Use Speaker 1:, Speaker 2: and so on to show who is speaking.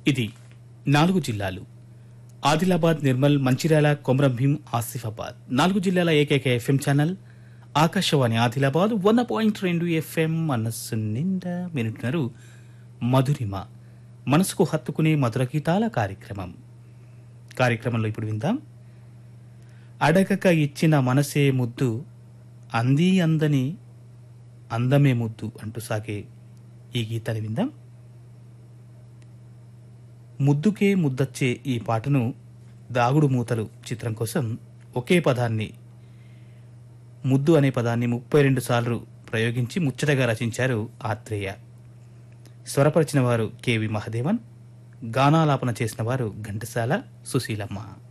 Speaker 1: ఇది నాలుగు జిల్లాలు ఆదిలాబాద్ నిర్మల్ మంచిర్యాల కొమరంభీం ఆసిఫాబాద్ నాలుగు జిల్లాల ఏకైక ఎఫ్ఎం ఛానల్ ఆకాశవాణి ఆదిలాబాద్ వంద పాయింట్ రెండు ఎఫ్ఎం మనస్సు నిండా మినుటున్నారు మధురిమ మనసుకు హత్తుకునే మధుర గీతాల కార్యక్రమం కార్యక్రమంలో ఇప్పుడు విందాం అడగక ఇచ్చిన మనసే ముద్దు అంది అందని అందమే ముద్దు అంటూ సాగే ఈ గీతాన్ని విందాం ముద్దుకే ముద్దచ్చే ఈ పాటను దాగుడు మూతలు చిత్రం కోసం ఒకే పదాన్ని ముద్దు అనే పదాన్ని ముప్పై రెండు సార్లు ప్రయోగించి ముచ్చటగా రచించారు ఆత్రేయ స్వరపరిచిన వారు కెవి మహదేవన్ గానాలాపన చేసిన వారు ఘంటసాల సుశీలమ్మ